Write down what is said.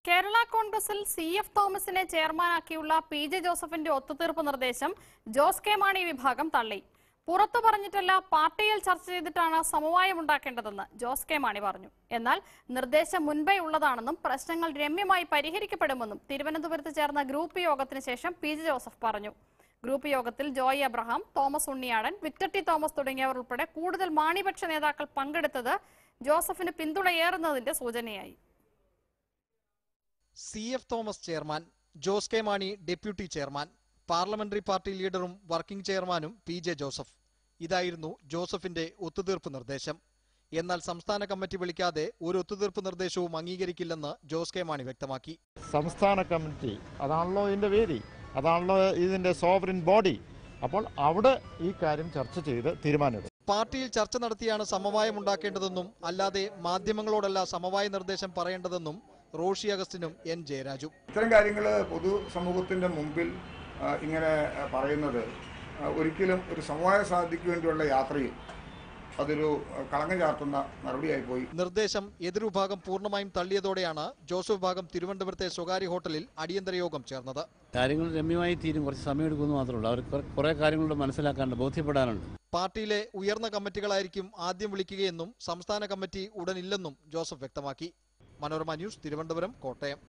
കേരള കോൺഗ്രസിൽ C F തോമസിനെ ചെയർമാനാക്കിയുള്ള P J ജോസഫിന്റെ ഒത്തുതീർപ്പ് നിർദ്ദേശം ജോസ് കെ മാണി വിഭാഗം തള്ളി പുറത്തു പറഞ്ഞിട്ടല്ല പാർട്ടിയിൽ ചർച്ച ചെയ്തിട്ടാണ് സമവായം ഉണ്ടാക്കേണ്ടതെന്ന് ജോസ് കെ മാണി പറഞ്ഞു എന്നാൽ നിർദ്ദേശം മുൻപേ ഉള്ളതാണെന്നും പ്രശ്നങ്ങൾ രമ്യമായി പരിഹരിക്കപ്പെടുമെന്നും തിരുവനന്തപുരത്ത് ചേർന്ന ഗ്രൂപ്പ് യോഗത്തിന് ശേഷം പി ജെ ജോസഫ് പറഞ്ഞു ഗ്രൂപ്പ് യോഗത്തിൽ ജോയ് അബ്രഹാം തോമസ് ഉണ്ണിയാടൻ വിക്ടർ ടി തോമസ് തുടങ്ങിയവർ ഉൾപ്പെടെ കൂടുതൽ മാണിപക്ഷ നേതാക്കൾ പങ്കെടുത്തത് ജോസഫിന് പിന്തുണയേറുന്നതിന്റെ സൂചനയായി C F Thomas chairman Jose K Mani deputy chairman parliamentary party ലീഡറും വർക്കിംഗ് ചെയർമാനും പി ജെ ജോസഫ് ഇതായിരുന്നു ജോസഫിന്റെ ഒത്തുതീർപ്പ് നിർദ്ദേശം എന്നാൽ സംസ്ഥാന കമ്മിറ്റി വിളിക്കാതെ ഒരു ഒത്തുതീർപ്പ് നിർദ്ദേശവും അംഗീകരിക്കില്ലെന്ന് ജോസ് കെ മാണി വ്യക്തമാക്കി സംസ്ഥാന കമ്മിറ്റി അതാണല്ലോ ഇതിൻ്റെ വേദി അതാണല്ലോ ഇതിൻ്റെ സോവറിൻ ബോഡി അപ്പോൾ അവിടെ ഈ കാര്യം ചർച്ച ചെയ്ത് തീരുമാനമെടുക്കും പാർട്ടിയിൽ ചർച്ച നടത്തിയാണ് സമവായം ഉണ്ടാക്കേണ്ടതെന്നും അല്ലാതെ മാധ്യമങ്ങളോടല്ല സമവായ നിർദ്ദേശം പറയേണ്ടതെന്നും റോഷി അഗസ്റ്റിനും എൻ ജയരാജു ഇത്തരം കാര്യങ്ങൾ പൊതുസമൂഹത്തിൻ്റെ മുമ്പിൽ ആ, ഇങ്ങനെ ആ, പറയുന്നത് ആ, ഒരിക്കലും ഒരു സമവായ സാധ്യതയ്ക്ക് വേണ്ടിയുള്ള യാത്രയിൽ അതൊരു ആ, കളങ്കം ചാർത്തുന്ന നടപടിയായി പോയി നിർദ്ദേശം എതിർവിഭാഗം പൂർണ്ണമായും തള്ളിയതോടെയാണ് ജോസഫ് വിഭാഗം തിരുവനന്തപുരത്തെ സ്വകാര്യ ഹോട്ടലിൽ അടിയന്തര യോഗം ചേർന്നത് കാര്യങ്ങൾ രമ്യമായി തീരും കുറച്ച് സമയമെടുക്കുമെന്ന് മാത്രമേ ഉള്ളൂ അവർ കുറെ- കുറേ കാര്യങ്ങളോട് മനസ്സിലാക്കാനുണ്ട് ബോധ്യപ്പെടാനുണ്ട് പാർട്ടിയിലെ ഉയർന്ന കമ്മിറ്റികളായിരിക്കും ആദ്യം വിളിക്കുകയെന്നും സംസ്ഥാന കമ്മിറ്റി ഉടനില്ലെന്നും ജോസഫ് വ്യക്തമാക്കി മനോരമ ന്യൂസ് തിരുവനന്തപുരം കോട്ടയം